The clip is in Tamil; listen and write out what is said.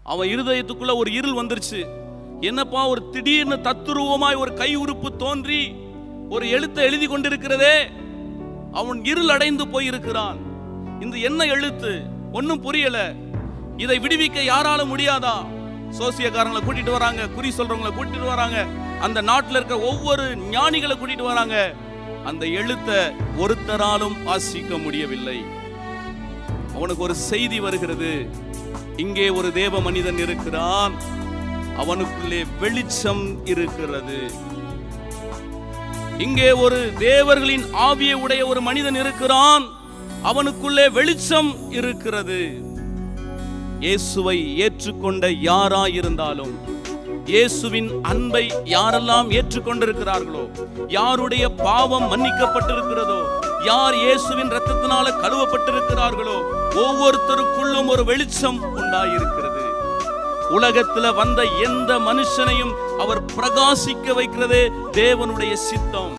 அவன் இருதயத்துக்குள்ள ஒரு இருள் வந்துருச்சு என்னப்பா ஒரு திடீர்னு தத்துருவமாய் ஒரு கை உறுப்பு தோன்றி ஒரு எழுத்தை எழுதி கொண்டிருக்கிறதே அவன் இருள் அடைந்து போயிருக்கிறான் இந்த என்ன எழுத்து ஒன்னும் புரியல இதை விடுவிக்க யாரால முடியாதா சோசியக்காரங்களை கூட்டிட்டு வராங்க குறி சொல்றவங்களை கூட்டிட்டு வராங்க அந்த நாட்டுல இருக்க ஒவ்வொரு ஞானிகளை கூட்டிட்டு வராங்க அந்த எழுத்தை ஒருத்தராலும் வாசிக்க முடியவில்லை அவனுக்கு ஒரு செய்தி வருகிறது இங்கே ஒரு தேவ மனிதன் இருக்கிறான் அவனுக்குள்ளே வெளிச்சம் இருக்கிறது இங்கே ஒரு தேவர்களின் ஆவியை உடைய ஒரு மனிதன் இருக்கிறான் அவனுக்குள்ளே வெளிச்சம் இருக்கிறது இயேசுவை ஏற்றுக்கொண்ட யாராயிருந்தாலும் இயேசுவின் அன்பை யாரெல்லாம் ஏற்றுக்கொண்டிருக்கிறார்களோ யாருடைய பாவம் மன்னிக்கப்பட்டிருக்கிறதோ யார் இயேசுவின் ரத்தத்தினால கழுவப்பட்டிருக்கிறார்களோ ஒவ்வொருத்தருக்குள்ளும் ஒரு வெளிச்சம் உண்டாயிருக்கிறது உலகத்துல வந்த எந்த மனுஷனையும் அவர் பிரகாசிக்க வைக்கிறதே தேவனுடைய சித்தம்